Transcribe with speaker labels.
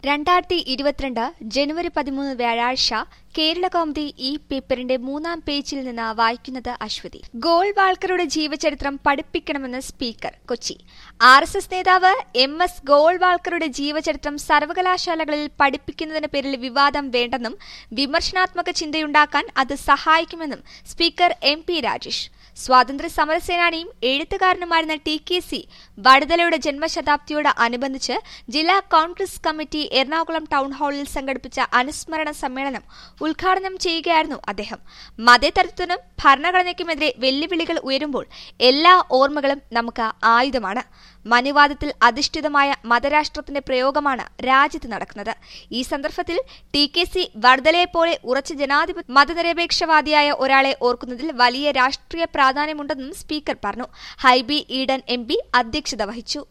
Speaker 1: രണ്ടായിരത്തി ഇരുപത്തിരണ്ട് ജനുവരി പതിമൂന്ന് വ്യാഴാഴ്ച കേരള കൗമുദി ഈ പേപ്പറിന്റെ മൂന്നാം പേജിൽ നിന്ന് വായിക്കുന്നത് അശ്വതി ഗോൾവാൾക്കറുടെ ജീവചരിത്രം പഠിപ്പിക്കണമെന്ന് speaker Kochi R S S നേതാവ് എം എസ് ഗോൾവാൾക്കറുടെ ജീവചരിത്രം സർവകലാശാലകളിൽ പഠിപ്പിക്കുന്നതിന് പേരിൽ വിവാദം വേണ്ടെന്നും വിമർശനാത്മക ചിന്തയുണ്ടാക്കാൻ അത് സഹായിക്കുമെന്നും സ്പീക്കർ എം പി രാജേഷ് സ്വാതന്ത്ര്യ സമരസേനാനിയും എഴുത്തുകാരനുമായിരുന്ന ടി കെ സി വടുതലയുടെ ജന്മശതാബ്ദിയോട് അനുബന്ധിച്ച് ജില്ലാ കോൺഗ്രസ് കമ്മിറ്റി എറണാകുളം ടൗൺ ഹാളിൽ സംഘടിപ്പിച്ച അനുസ്മരണ സമ്മേളനം ഉദ്ഘാടനം ചെയ്യുകയായിരുന്നു അദ്ദേഹം മതേതരത്വത്തിനും ഭരണഘടനയ്ക്കുമെതിരെ വെല്ലുവിളികൾ ഉയരുമ്പോൾ എല്ലാ ഓർമ്മകളും നമുക്ക് ആയുധമാണ് മനുവാദത്തിൽ അധിഷ്ഠിതമായ മതരാഷ്ട്രത്തിന്റെ പ്രയോഗമാണ് രാജ്യത്ത് നടക്കുന്നത് ഈ സന്ദർഭത്തിൽ ടി കെ സി വർദ്ധലയെപ്പോലെ ഉറച്ച ജനാധിപത്യ മതനിരപേക്ഷവാദിയായ ഒരാളെ ഓർക്കുന്നതിൽ വലിയ രാഷ്ട്രീയ പ്രാധാന്യമുണ്ടെന്നും സ്പീക്കർ പറഞ്ഞു ഹൈബി ഈഡൻ എം പി അധ്യക്ഷത വഹിച്ചു